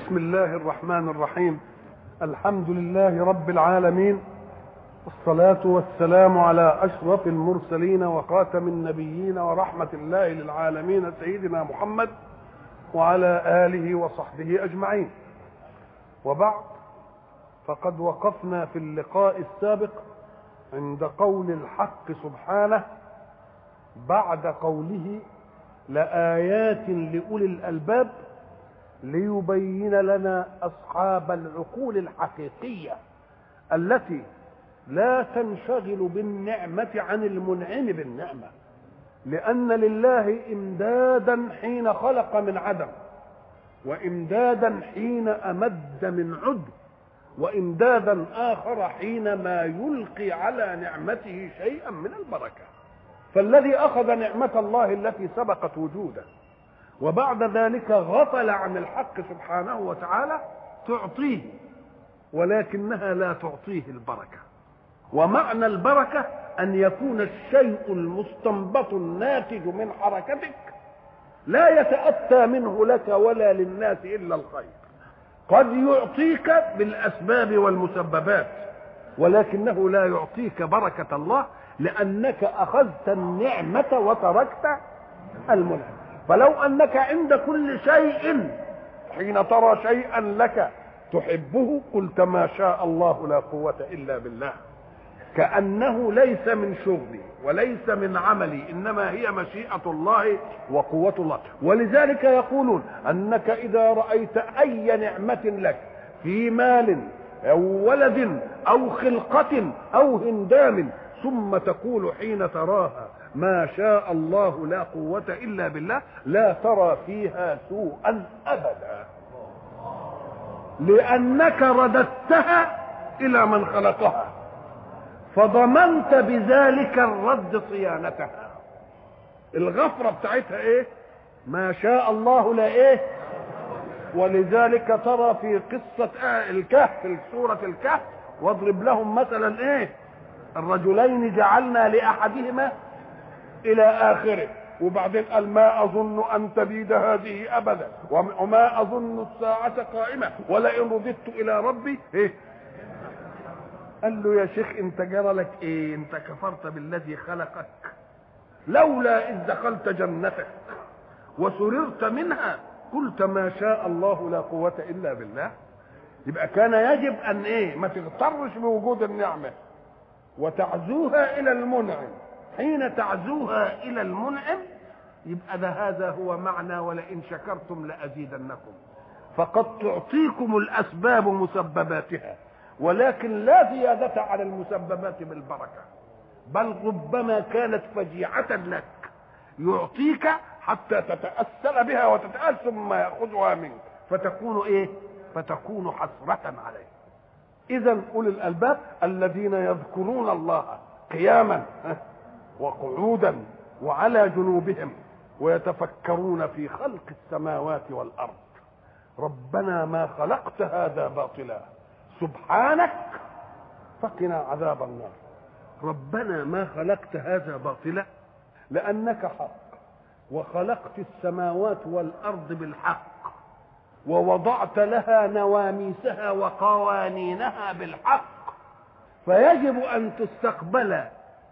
بسم الله الرحمن الرحيم الحمد لله رب العالمين والصلاة والسلام على أشرف المرسلين وخاتم النبيين ورحمة الله للعالمين سيدنا محمد وعلى آله وصحبه أجمعين وبعد فقد وقفنا في اللقاء السابق عند قول الحق سبحانه بعد قوله لآيات لأولي الألباب ليبين لنا أصحاب العقول الحقيقية التي لا تنشغل بالنعمة عن المنعم بالنعمة لأن لله إمدادا حين خلق من عدم وإمدادا حين أمد من عدم وإمدادا آخر حينما يلقي على نعمته شيئا من البركة فالذي أخذ نعمة الله التي سبقت وجوده وبعد ذلك غفل عن الحق سبحانه وتعالى تعطيه ولكنها لا تعطيه البركه ومعنى البركه ان يكون الشيء المستنبط الناتج من حركتك لا يتاتى منه لك ولا للناس الا الخير قد يعطيك بالاسباب والمسببات ولكنه لا يعطيك بركه الله لانك اخذت النعمه وتركت المنعم فلو انك عند كل شيء حين ترى شيئا لك تحبه قلت ما شاء الله لا قوة إلا بالله كأنه ليس من شغلي وليس من عملي إنما هي مشيئة الله وقوة الله ولذلك يقولون أنك إذا رأيت أي نعمة لك في مال أو ولد أو خلقة أو هندام ثم تقول حين تراها ما شاء الله لا قوة إلا بالله لا ترى فيها سوءا أبدا لأنك رددتها إلى من خلقها فضمنت بذلك الرد صيانتها الغفرة بتاعتها ايه ما شاء الله لا ايه ولذلك ترى في قصة الكهف في سورة الكهف واضرب لهم مثلا ايه الرجلين جعلنا لأحدهما الى اخره وبعدين قال ما اظن ان تبيد هذه ابدا وما اظن الساعه قائمه ولئن رددت الى ربي ايه قال له يا شيخ انت جرى لك ايه انت كفرت بالذي خلقك لولا اذ دخلت جنتك وسررت منها قلت ما شاء الله لا قوة الا بالله يبقى كان يجب ان ايه ما تغترش بوجود النعمة وتعزوها الى المنعم حين تعزوها الى المنعم يبقى ده هذا هو معنى ولئن شكرتم لازيدنكم فقد تعطيكم الاسباب مسبباتها ولكن لا زيادة على المسببات بالبركة بل ربما كانت فجيعة لك يعطيك حتى تتأثر بها وتتأثر ثم يأخذها منك فتكون ايه فتكون حسرة عليه إذا أولي الألباب الذين يذكرون الله قياما وقعودا وعلى جنوبهم ويتفكرون في خلق السماوات والارض ربنا ما خلقت هذا باطلا سبحانك فقنا عذاب النار ربنا ما خلقت هذا باطلا لانك حق وخلقت السماوات والارض بالحق ووضعت لها نواميسها وقوانينها بالحق فيجب ان تستقبل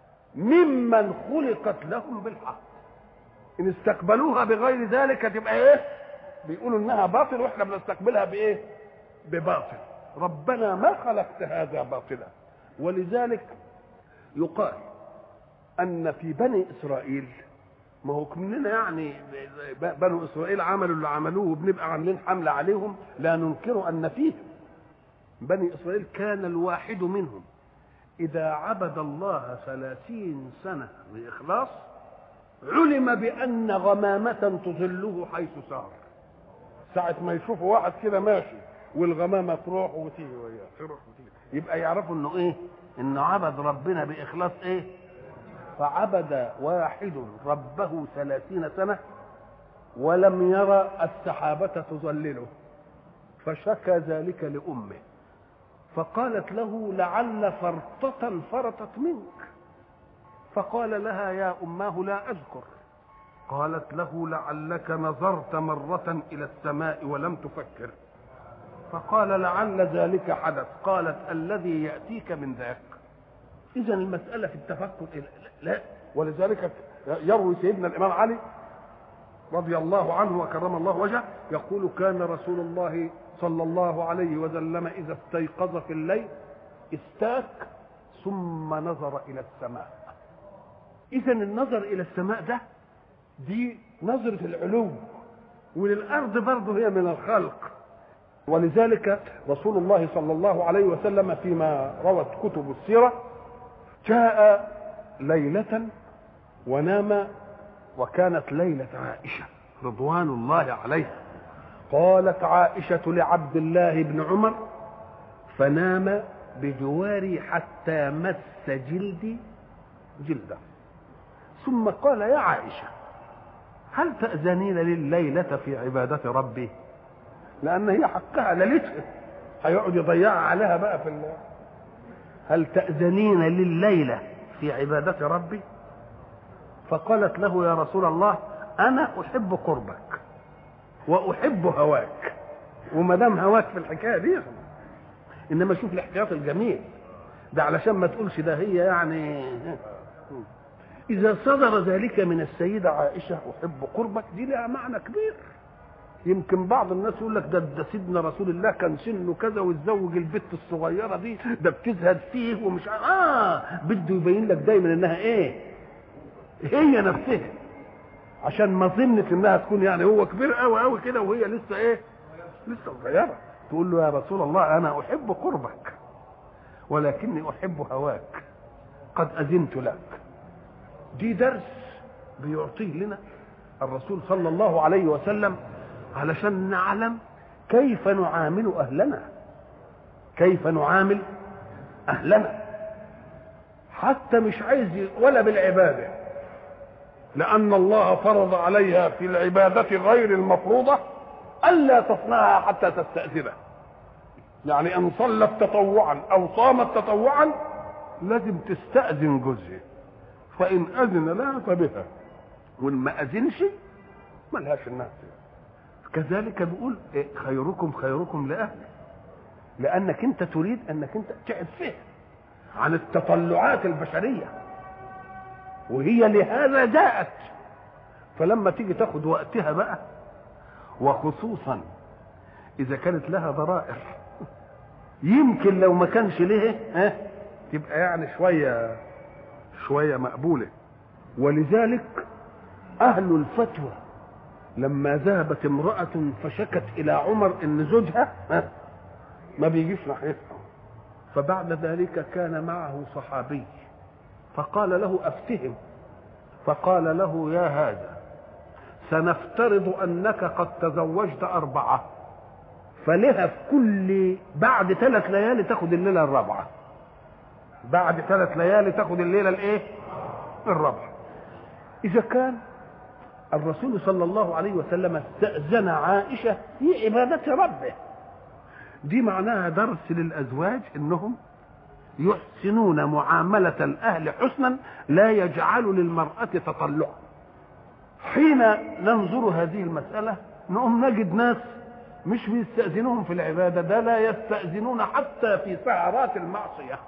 ممن خلقت لهم بالحق ان استقبلوها بغير ذلك تبقى ايه بيقولوا انها باطل واحنا بنستقبلها بايه بباطل ربنا ما خلقت هذا باطلا ولذلك يقال ان في بني اسرائيل ما هو كلنا يعني بنو اسرائيل عملوا اللي عملوه وبنبقى عاملين حمله عليهم لا ننكر ان فيهم بني اسرائيل كان الواحد منهم إذا عبد الله ثلاثين سنة بإخلاص علم بأن غمامة تظله حيث سار ساعة ما يشوفوا واحد كده ماشي والغمامة تروح وتيجي وياه تروح وتيجي يبقى يعرفوا انه ايه؟ انه عبد ربنا بإخلاص ايه؟ فعبد واحد ربه ثلاثين سنة ولم يرى السحابة تظلله فشكى ذلك لأمه فقالت له لعل فرطة فرطت منك فقال لها يا أماه لا أذكر قالت له لعلك نظرت مرة إلى السماء ولم تفكر فقال لعل ذلك حدث قالت الذي يأتيك من ذاك إذا المسألة في التفكر لا ولذلك يروي سيدنا الإمام علي رضي الله عنه وكرم الله وجهه يقول كان رسول الله صلى الله عليه وسلم إذا استيقظ في الليل استاك ثم نظر إلى السماء إذا النظر إلى السماء ده دي نظرة العلو وللأرض برضه هي من الخلق ولذلك رسول الله صلى الله عليه وسلم فيما روت كتب السيرة جاء ليلة ونام وكانت ليلة عائشة رضوان الله عليها قالت عائشة لعبد الله بن عمر فنام بجواري حتى مس جلدي جلده ثم قال يا عائشة هل تأذنين لليلة في عبادة ربي لأن هي حقها ليلتها هيقعد يضيعها عليها بقى في الله هل تأذنين لليلة في عبادة ربي فقالت له يا رسول الله أنا أحب قربك وأحب هواك وما دام هواك في الحكاية دي إنما شوف الاحتياط الجميل ده علشان ما تقولش ده هي يعني إذا صدر ذلك من السيدة عائشة أحب قربك دي لها معنى كبير يمكن بعض الناس يقول لك ده, ده سيدنا رسول الله كان سنه كذا واتزوج البت الصغيره دي ده بتزهد فيه ومش اه بده يبين لك دايما انها ايه هي نفسها عشان ما ظنت انها تكون يعني هو كبير قوي قوي كده وهي لسه ايه لسه صغيره تقول له يا رسول الله انا احب قربك ولكني احب هواك قد اذنت لك دي درس بيعطيه لنا الرسول صلى الله عليه وسلم علشان نعلم كيف نعامل اهلنا كيف نعامل اهلنا حتى مش عايز ولا بالعباده لان الله فرض عليها في العباده غير المفروضه الا تصنعها حتى تستاذنه يعني ان صلت تطوعا او صامت تطوعا لازم تستاذن جوزها فان اذن لها فبها وان ما اذنش ملهاش الناس كذلك بيقول إيه خيركم خيركم لاهله لانك انت تريد انك انت تعب فيه عن التطلعات البشريه وهي لهذا جاءت فلما تيجي تاخد وقتها بقى وخصوصا اذا كانت لها ضرائر يمكن لو ما كانش ليه ها تبقى يعني شويه شويه مقبوله ولذلك اهل الفتوى لما ذهبت امراه فشكت الى عمر ان زوجها ها ما بيجيش ناحيتها فبعد ذلك كان معه صحابي فقال له افتهم فقال له يا هذا سنفترض انك قد تزوجت اربعه فلها في كل بعد ثلاث ليالي تاخد الليله الرابعه بعد ثلاث ليالي تاخد الليله الايه الرابعه اذا كان الرسول صلى الله عليه وسلم استأذن عائشة في عبادة ربه دي معناها درس للأزواج إنهم يحسنون معاملة الأهل حسنا لا يجعل للمرأة تطلع حين ننظر هذه المسألة نقوم نجد ناس مش بيستأذنوهم في العبادة ده لا يستأذنون حتى في سهرات المعصية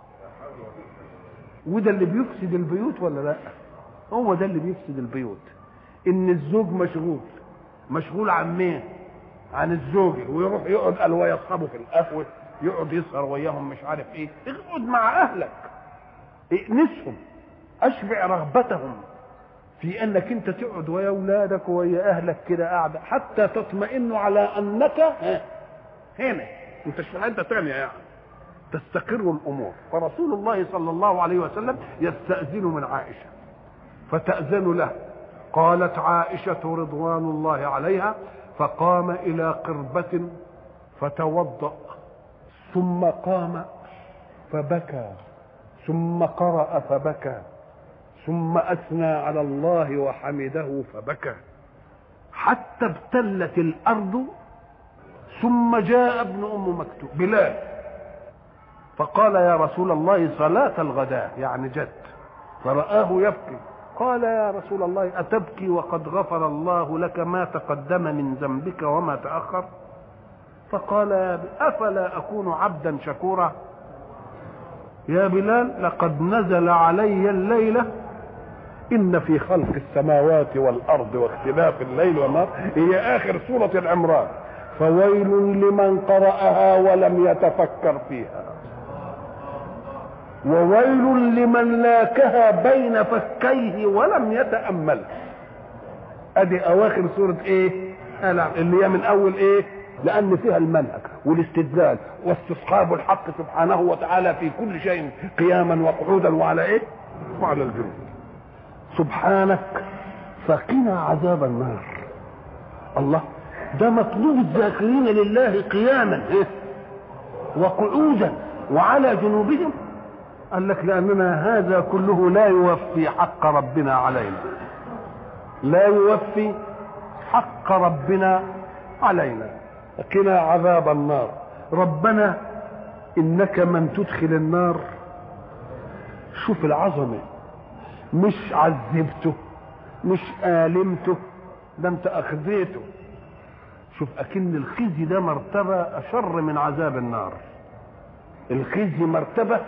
وده اللي بيفسد البيوت ولا لا هو ده اللي بيفسد البيوت ان الزوج مشغول مشغول عن مين عن الزوجة ويروح يقعد قال ويصحبه في القهوة يقعد يسهر وياهم مش عارف ايه اقعد مع اهلك ائنسهم اشبع رغبتهم في انك انت تقعد ويا اولادك ويا اهلك كده قاعده حتى تطمئنوا على انك هنا انت مش في حته ثانيه يعني تستقر الامور فرسول الله صلى الله عليه وسلم يستاذن من عائشه فتاذن له قالت عائشه رضوان الله عليها فقام الى قربه فتوضا ثم قام فبكى ثم قرا فبكى ثم اثنى على الله وحمده فبكى حتى ابتلت الارض ثم جاء ابن ام مكتوم بلال فقال يا رسول الله صلاه الغداء يعني جد فرآه يبكي قال يا رسول الله أتبكي وقد غفر الله لك ما تقدم من ذنبك وما تأخر فقال يا ب- افلا اكون عبدا شكورا يا بلال لقد نزل علي الليله ان في خلق السماوات والارض واختلاف الليل والنهار هي اخر سوره العمران فويل لمن قراها ولم يتفكر فيها وويل لمن لاكها بين فكيه ولم يتاملها ادي اواخر سوره ايه آل عمران، اللي هي من اول ايه لان فيها المنهج والاستدلال واستصحاب الحق سبحانه وتعالى في كل شيء قياما وقعودا وعلى ايه وعلى الجنود سبحانك فقنا عذاب النار الله ده مطلوب الذاكرين لله قياما إيه؟ وقعودا وعلى جنوبهم قال لك لاننا هذا كله لا يوفي حق ربنا علينا لا يوفي حق ربنا علينا قنا عذاب النار ربنا انك من تدخل النار شوف العظمه مش عذبته مش آلمته ده انت اخذيته شوف اكن الخزي ده مرتبة اشر من عذاب النار الخزي مرتبة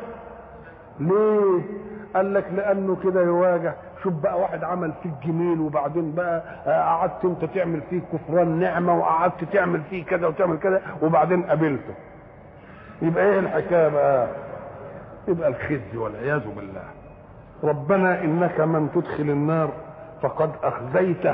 ليه قال لك لانه كده يواجه شوف بقى واحد عمل فيك جميل وبعدين بقى آه، قعدت انت تعمل فيه كفران نعمه وقعدت تعمل فيه كذا وتعمل كذا وبعدين قابلته يبقى ايه الحكايه بقى يبقى الخزي والعياذ بالله ربنا انك من تدخل النار فقد اخزيته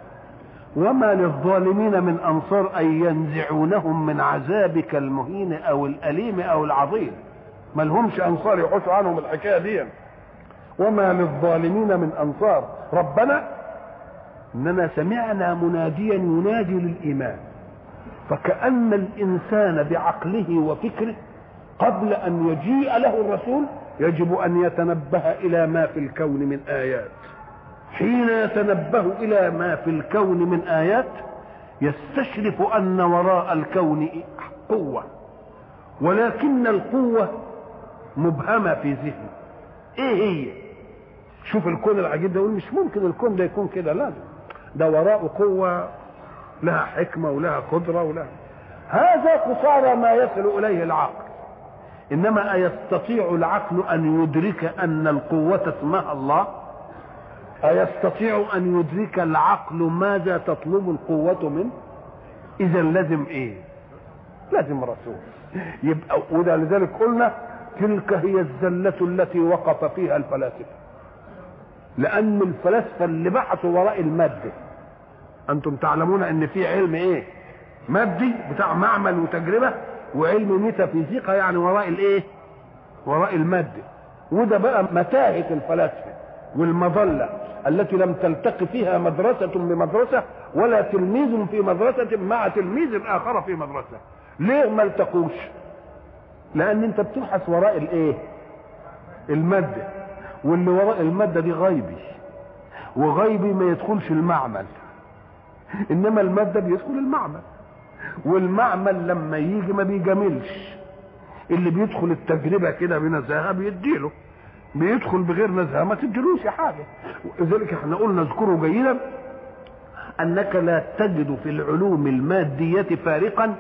وما للظالمين من انصار ان ينزعونهم من عذابك المهين او الاليم او العظيم ما لهمش انصار يحوشوا عنهم الحكايه دي وما للظالمين من انصار ربنا اننا سمعنا مناديا ينادي للايمان فكأن الإنسان بعقله وفكره قبل أن يجيء له الرسول يجب أن يتنبه إلى ما في الكون من آيات حين يتنبه إلى ما في الكون من آيات يستشرف أن وراء الكون قوة ولكن القوة مبهمة في ذهنه إيه هي؟ شوف الكون العجيب ده يقول مش ممكن الكون ده يكون كده لا ده وراءه قوة لها حكمة ولها قدرة ولها هذا قصارى ما يصل إليه العقل إنما أيستطيع العقل أن يدرك أن القوة اسمها الله أيستطيع أن يدرك العقل ماذا تطلب القوة منه إذا لازم إيه لازم رسول يبقى وده لذلك قلنا تلك هي الزلة التي وقف فيها الفلاسفة لأن الفلاسفة اللي بحثوا وراء المادة أنتم تعلمون أن في علم إيه مادي بتاع معمل وتجربة وعلم ميتافيزيقا يعني وراء الإيه وراء المادة وده بقى متاهة الفلاسفة والمظلة التي لم تلتقي فيها مدرسة بمدرسة ولا تلميذ في مدرسة مع تلميذ آخر في مدرسة ليه ما التقوش لأن أنت بتبحث وراء الإيه المادة واللي وراء المادة دي غيبي وغيبي ما يدخلش المعمل إنما المادة بيدخل المعمل والمعمل لما يجي ما بيجاملش اللي بيدخل التجربة كده بنزاهة بيديله بيدخل بغير نزاهة ما تديلوش حاجة لذلك احنا قلنا اذكره جيدا انك لا تجد في العلوم المادية فارقا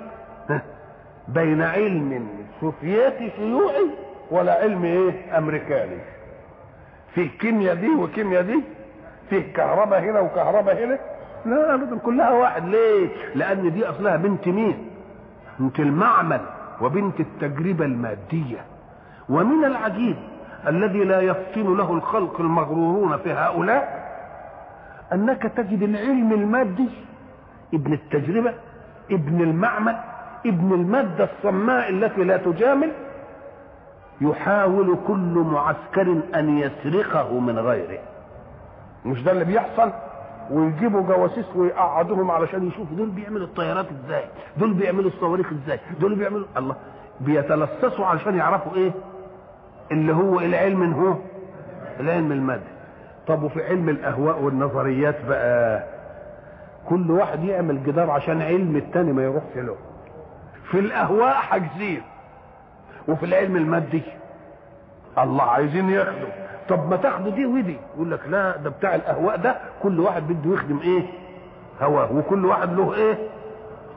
بين علم سوفيتي شيوعي ولا علم ايه امريكاني فيه كيمياء دي وكيمياء دي فيه كهرباء هنا وكهرباء هنا لا ابدا كلها واحد ليه لان دي اصلها بنت مين بنت المعمل وبنت التجربة المادية ومن العجيب الذي لا يفطن له الخلق المغرورون في هؤلاء انك تجد العلم المادي ابن التجربه ابن المعمل ابن الماده الصماء التي لا تجامل يحاول كل معسكر ان يسرقه من غيره مش ده اللي بيحصل ويجيبوا جواسيس ويقعدوهم علشان يشوفوا دول بيعملوا الطيارات ازاي دول بيعملوا الصواريخ ازاي دول بيعملوا الله بيتلصصوا علشان يعرفوا ايه اللي هو العلم هو العلم المادي طب وفي علم الاهواء والنظريات بقى كل واحد يعمل جدار عشان علم التاني ما يروحش له في الاهواء حاجزين وفي العلم المادي الله عايزين ياخدوا طب ما تاخدوا دي ودي يقول لك لا ده بتاع الاهواء ده كل واحد بده يخدم ايه هواه وكل واحد له ايه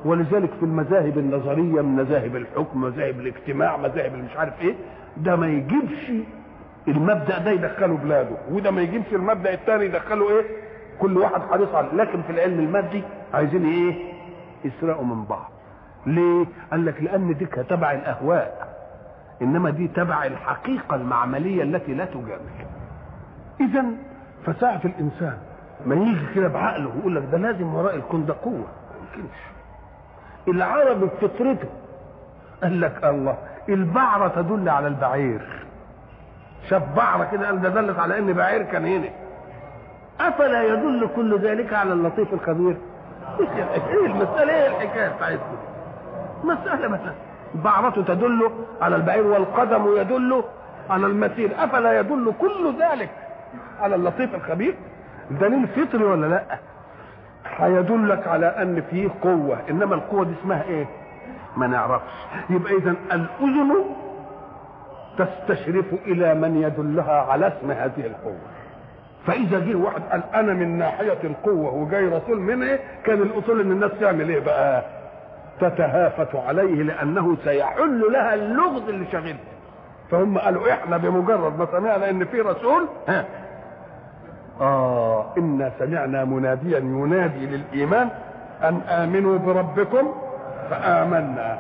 ولذلك في المذاهب النظريه من مذاهب الحكم مذاهب الاجتماع مذاهب اللي مش عارف ايه ده ما يجيبش المبدا ده يدخله بلاده وده ما يجيبش المبدا الثاني يدخله ايه كل واحد حريص على لكن في العلم المادي عايزين ايه يسرقوا من بعض ليه قال لك لان دي تبع الاهواء انما دي تبع الحقيقه المعمليه التي لا تجامل اذا فساعه الانسان ما يجي كده بعقله ويقول لك ده لازم وراء الكون ده قوه ما يمكنش العرب بفطرته قال لك الله البعرة تدل على البعير شاف بعرة كده قال ده دلت على ان بعير كان هنا افلا يدل كل ذلك على اللطيف الخبير ايه المسألة ايه الحكاية بتاعتكم مسألة مثلا بعرة تدل على البعير والقدم يدل على المسير افلا يدل كل ذلك على اللطيف الخبير دليل فطري ولا لا هيدلك على ان فيه قوه انما القوه دي اسمها ايه ما نعرفش يبقى اذا الاذن تستشرف الى من يدلها على اسم هذه القوه فاذا جه واحد قال انا من ناحيه القوه وجاي رسول من ايه كان الاصول ان الناس تعمل ايه بقى تتهافت عليه لانه سيحل لها اللغز اللي شاغلها فهم قالوا احنا بمجرد ما سمعنا ان في رسول ها آه إنا سمعنا مناديا ينادي للإيمان أن آمنوا بربكم فآمنا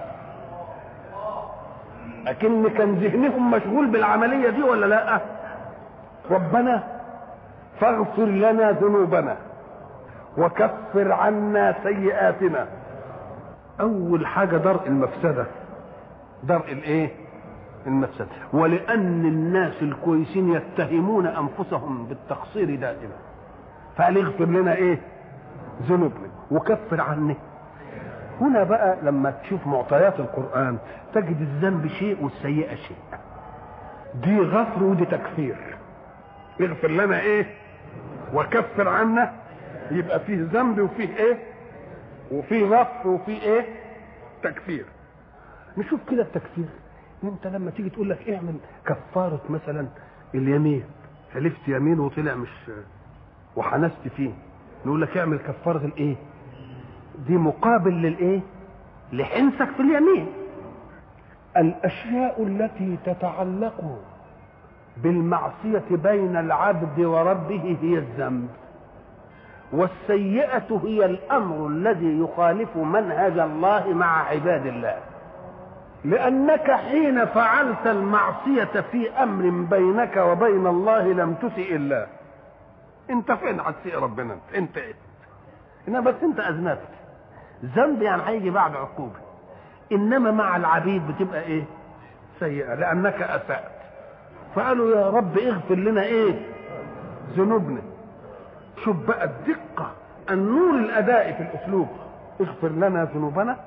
لكن كان ذهنهم مشغول بالعملية دي ولا لا ربنا فاغفر لنا ذنوبنا وكفر عنا سيئاتنا أول حاجة درء المفسدة درء الإيه المفسدة ولأن الناس الكويسين يتهمون أنفسهم بالتقصير دائما فقال اغفر لنا إيه ذنوبنا وكفر عني هنا بقى لما تشوف معطيات القرآن تجد الذنب شيء والسيئة شيء دي غفر ودي تكفير اغفر لنا ايه وكفر عنا يبقى فيه ذنب وفيه ايه وفيه غفر وفيه ايه تكفير نشوف كده التكفير انت لما تيجي تقول لك اعمل كفاره مثلا اليمين حلفت يمين وطلع مش وحنست فيه نقول لك اعمل كفاره الايه دي مقابل للايه لحنسك في اليمين الاشياء التي تتعلق بالمعصيه بين العبد وربه هي الذنب والسيئه هي الامر الذي يخالف منهج الله مع عباد الله لأنك حين فعلت المعصية في أمر بينك وبين الله لم تسئ الله أنت فين هتسئ ربنا أنت أنت إيه؟ إنما بس أنت أذنبت ذنب يعني هيجي بعد عقوبة إنما مع العبيد بتبقى إيه؟ سيئة لأنك أسأت فقالوا يا رب اغفر لنا إيه؟ ذنوبنا شوف بقى الدقة النور الأداء في الأسلوب اغفر لنا ذنوبنا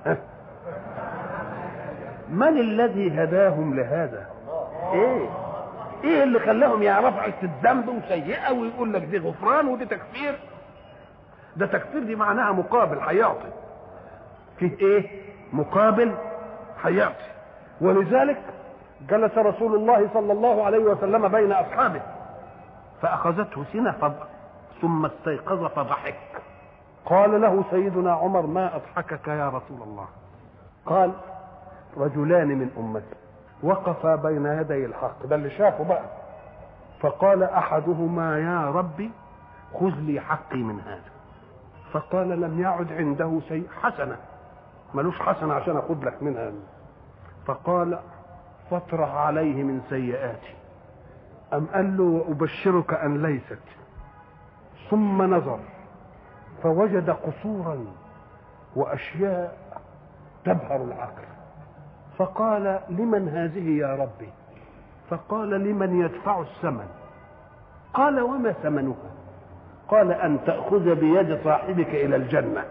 من الذي هداهم لهذا ايه ايه اللي خلاهم يعرفوا عكس الذنب وسيئه ويقول لك دي غفران ودي تكفير ده تكفير دي معناها مقابل هيعطي فيه ايه مقابل هيعطي ولذلك جلس رسول الله صلى الله عليه وسلم بين اصحابه فاخذته سنه فض ثم استيقظ فضحك قال له سيدنا عمر ما اضحكك يا رسول الله قال رجلان من امتي وقفا بين يدي الحق ده اللي شافه بقى فقال احدهما يا ربي خذ لي حقي من هذا فقال لم يعد عنده شيء حسنه ملوش حسنه عشان اخذ لك منها فقال فاطرح عليه من سيئاتي ام قال له وابشرك ان ليست ثم نظر فوجد قصورا واشياء تبهر العقل فقال لمن هذه يا ربي فقال لمن يدفع الثمن قال وما ثمنها قال ان تاخذ بيد صاحبك الى الجنه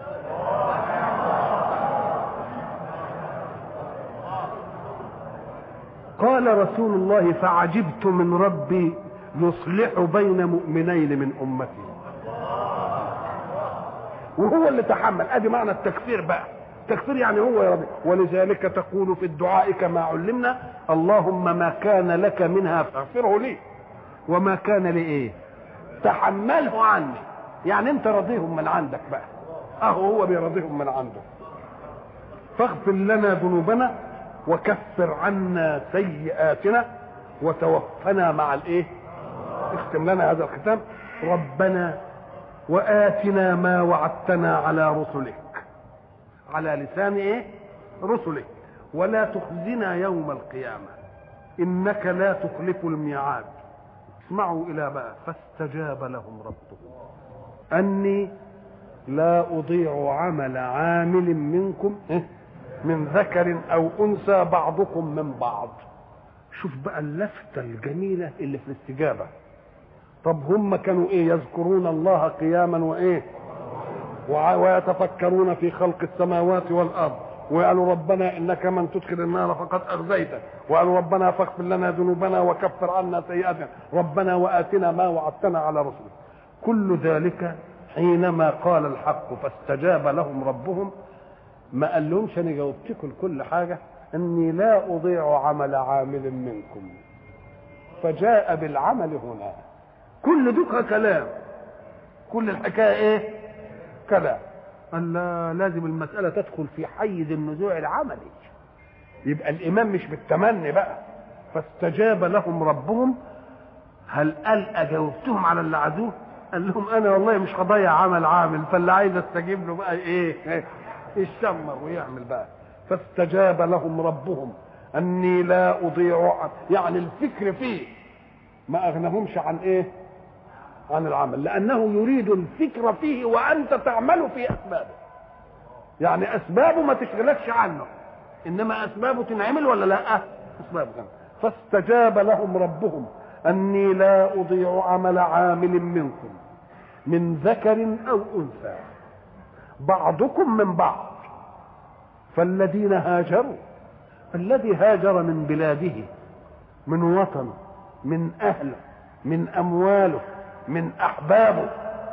قال رسول الله فعجبت من ربي يصلح بين مؤمنين من امتي وهو اللي تحمل ادي معنى التكفير بقى التكفير يعني هو يا رب ولذلك تقول في الدعاء كما علمنا اللهم ما كان لك منها فاغفره لي وما كان لي ايه تحمله عني يعني انت راضيهم من عندك بقى اهو هو بيرضيهم من عنده فاغفر لنا ذنوبنا وكفر عنا سيئاتنا وتوفنا مع الايه اختم لنا هذا الختام ربنا واتنا ما وعدتنا على رسلك على لسان ايه رسلك ولا تخزنا يوم القيامه انك لا تخلف الميعاد اسمعوا الى بقى فاستجاب لهم ربهم اني لا اضيع عمل عامل منكم من ذكر او انثى بعضكم من بعض شوف بقى اللفته الجميله اللي في الاستجابه طب هم كانوا ايه يذكرون الله قياما وايه ويتفكرون في خلق السماوات والارض وقالوا ربنا انك من تدخل النار فقد اغزيته وقالوا ربنا فاغفر لنا ذنوبنا وكفر عنا سيئاتنا ربنا واتنا ما وعدتنا على رسلك كل ذلك حينما قال الحق فاستجاب لهم ربهم ما قال لهمش انا جاوبتكم كل حاجه اني لا اضيع عمل عامل منكم فجاء بالعمل هنا كل دوكا كلام كل الحكايه ايه كلام قال لا لازم المسألة تدخل في حيز النزوع العملي يبقى الإمام مش بالتمني بقى فاستجاب لهم ربهم هل قال أجاوبتهم على اللي عدوه قال لهم أنا والله مش هضيع عمل عامل فاللي عايز استجيب له بقى إيه يشمر ويعمل بقى فاستجاب لهم ربهم أني لا أضيع يعني الفكر فيه ما أغنهمش عن إيه عن العمل لانه يريد الفكر فيه وانت تعمل في اسبابه يعني اسبابه ما تشغلكش عنه انما اسبابه تنعمل ولا لا اسبابه تنعمل. فاستجاب لهم ربهم اني لا اضيع عمل عامل منكم من ذكر او انثى بعضكم من بعض فالذين هاجروا الذي هاجر من بلاده من وطنه من اهله من امواله من احبابه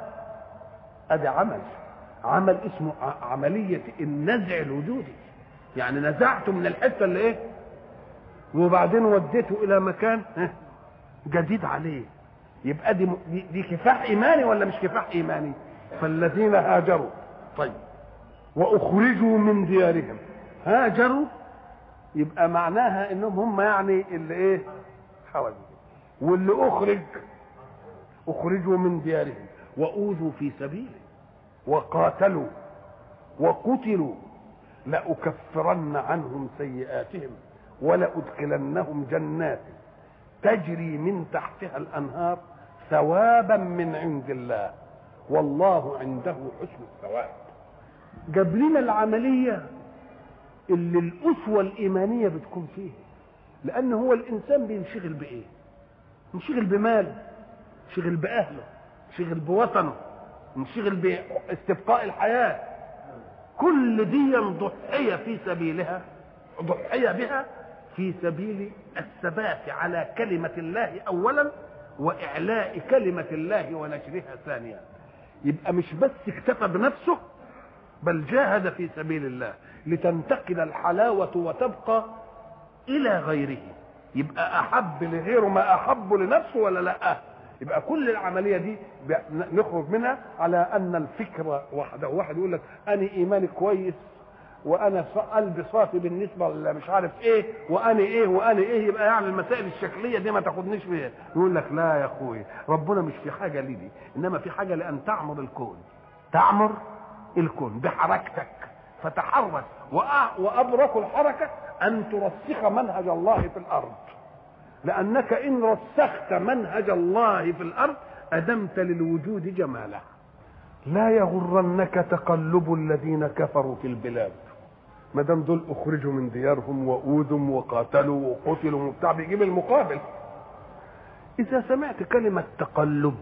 ادي عمل عمل اسمه عملية النزع الوجودي يعني نزعته من الحتة اللي ايه وبعدين وديته الى مكان جديد عليه يبقى دي, دي كفاح ايماني ولا مش كفاح ايماني فالذين هاجروا طيب واخرجوا من ديارهم هاجروا يبقى معناها انهم هم يعني اللي ايه حوالي واللي اخرج اخرجوا من ديارهم واوذوا في سبيله وقاتلوا وقتلوا لاكفرن عنهم سيئاتهم ولادخلنهم جنات تجري من تحتها الانهار ثوابا من عند الله والله عنده حسن الثواب جاب لنا العمليه اللي الاسوه الايمانيه بتكون فيها لان هو الانسان بينشغل بايه ينشغل بماله انشغل باهله انشغل بوطنه انشغل باستبقاء الحياه كل دي ضحيه في سبيلها ضحيه بها في سبيل الثبات على كلمه الله اولا واعلاء كلمه الله ونشرها ثانيا يبقى مش بس اكتفى بنفسه بل جاهد في سبيل الله لتنتقل الحلاوه وتبقى الى غيره يبقى احب لغيره ما احب لنفسه ولا لا يبقى كل العمليه دي نخرج منها على ان الفكره واحده واحد يقول لك انا ايماني كويس وانا قلبي صافي بالنسبه مش عارف ايه وانا ايه وانا ايه يبقى يعني المسائل الشكليه دي ما تاخدنيش فيها يقول لك لا يا اخوي ربنا مش في حاجه لي دي انما في حاجه لان تعمر الكون تعمر الكون بحركتك فتحرك وابرك الحركه ان ترسخ منهج الله في الارض لانك ان رسخت منهج الله في الارض ادمت للوجود جماله لا يغرنك تقلب الذين كفروا في البلاد ما دام دول اخرجوا من ديارهم واوذوا وقاتلوا وقتلوا وبتاع بيجيب المقابل اذا سمعت كلمه تقلب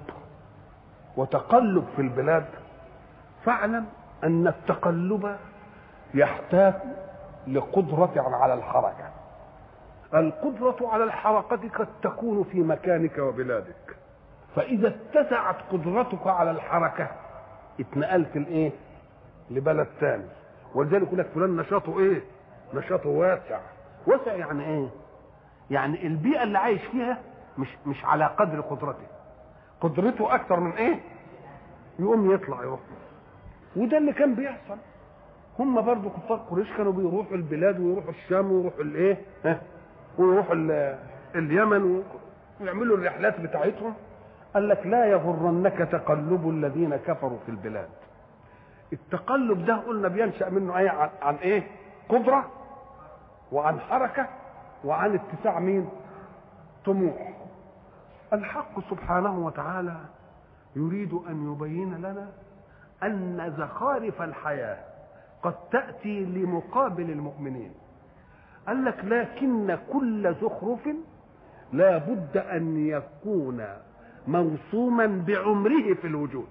وتقلب في البلاد فاعلم ان التقلب يحتاج لقدره على الحركه القدرة على الحركة قد تكون في مكانك وبلادك فإذا اتسعت قدرتك على الحركة اتنقلت لإيه؟ لبلد ثاني ولذلك يقول لك فلان نشاطه إيه؟ نشاطه واسع واسع يعني إيه؟ يعني البيئة اللي عايش فيها مش مش على قدر قدرته قدرته أكثر من إيه؟ يقوم يطلع يروح وده اللي كان بيحصل هم برضو كفار قريش كانوا بيروحوا البلاد ويروحوا الشام ويروحوا الايه ها ويروحوا ال- اليمن ويعملوا الرحلات بتاعتهم قال لك لا يغرنك تقلب الذين كفروا في البلاد التقلب ده قلنا بينشا منه ايه عن, عن ايه قدره وعن حركه وعن اتساع مين طموح الحق سبحانه وتعالى يريد ان يبين لنا ان زخارف الحياه قد تاتي لمقابل المؤمنين قال لك لكن كل زخرف لا بد ان يكون موسوما بعمره في الوجود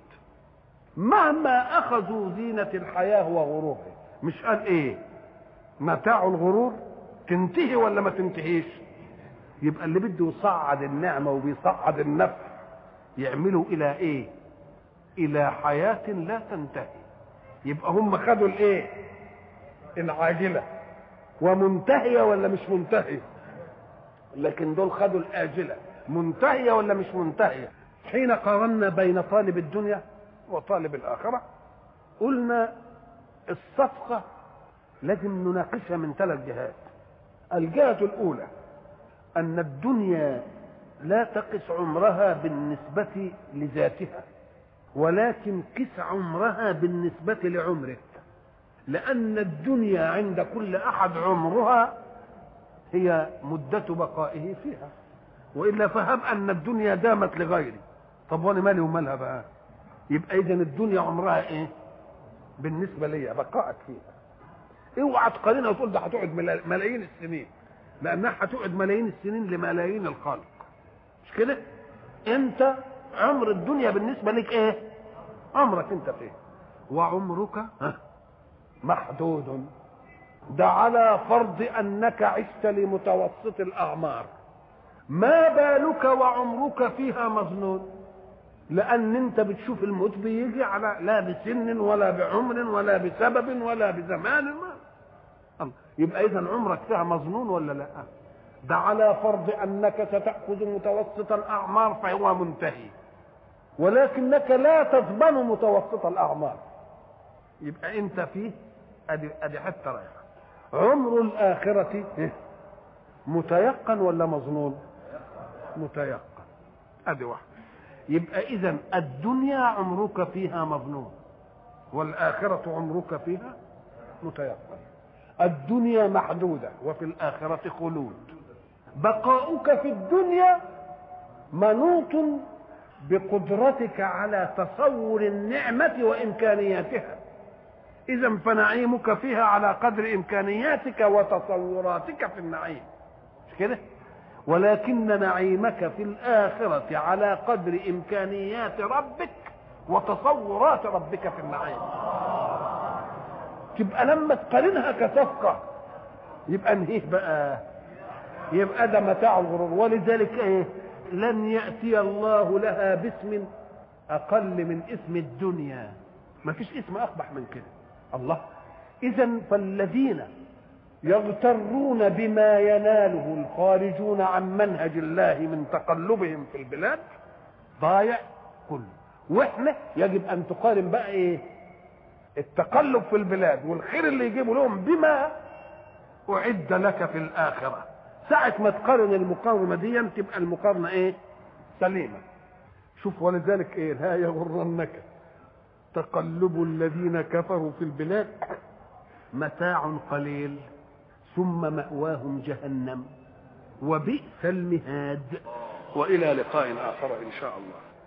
مهما اخذوا زينه الحياه وغرورها مش قال ايه متاع الغرور تنتهي ولا ما تنتهيش يبقى اللي بده يصعد النعمه وبيصعد النفع يعملوا الى ايه الى حياه لا تنتهي يبقى هم خدوا الايه العاجله ومنتهيه ولا مش منتهيه لكن دول خدوا الاجله منتهيه ولا مش منتهيه حين قارنا بين طالب الدنيا وطالب الاخره قلنا الصفقه لازم نناقشها من ثلاث جهات الجهه الاولى ان الدنيا لا تقس عمرها بالنسبه لذاتها ولكن قس عمرها بالنسبه لعمرك لان الدنيا عند كل احد عمرها هي مده بقائه فيها والا فهم ان الدنيا دامت لغيري طب وانا مالي ومالها بقى يبقى اذا الدنيا عمرها ايه بالنسبه ليا بقائك فيها اوعى تقارنها وتقول ده هتقعد ملا- ملايين السنين لانها هتقعد ملايين السنين لملايين الخلق مش كده انت عمر الدنيا بالنسبه لك ايه عمرك انت فيه وعمرك ها، محدود ده على فرض انك عشت لمتوسط الاعمار ما بالك وعمرك فيها مظنون لان انت بتشوف الموت بيجي على لا بسن ولا بعمر ولا بسبب ولا بزمان ما الله. يبقى اذا عمرك فيها مظنون ولا لا ده على فرض انك ستاخذ متوسط الاعمار فهو منتهي ولكنك لا تضمن متوسط الاعمار يبقى انت فيه ادي ادي حته رايحه عمر الاخره إيه؟ متيقن ولا مظنون متيقن ادي واحده يبقى اذا الدنيا عمرك فيها مظنون والاخره عمرك فيها متيقن الدنيا محدوده وفي الاخره خلود بقاؤك في الدنيا منوط بقدرتك على تصور النعمه وامكانياتها اذا فنعيمك فيها على قدر امكانياتك وتصوراتك في النعيم مش كده ولكن نعيمك في الاخره على قدر امكانيات ربك وتصورات ربك في النعيم تبقى لما تقارنها كصفقه يبقى انهيه بقى يبقى ده متاع الغرور ولذلك ايه لن ياتي الله لها باسم اقل من اسم الدنيا ما فيش اسم اقبح من كده الله اذا فالذين يغترون بما يناله الخارجون عن منهج الله من تقلبهم في البلاد ضايع كله واحنا يجب ان تقارن بقى ايه التقلب في البلاد والخير اللي يجيبه لهم بما اعد لك في الاخره ساعه ما تقارن المقارنه دي تبقى المقارنه ايه سليمه شوف ولذلك ايه لا يغرنك تقلب الذين كفروا في البلاد متاع قليل ثم مأواهم جهنم وبئس المهاد وإلى لقاء آخر إن شاء الله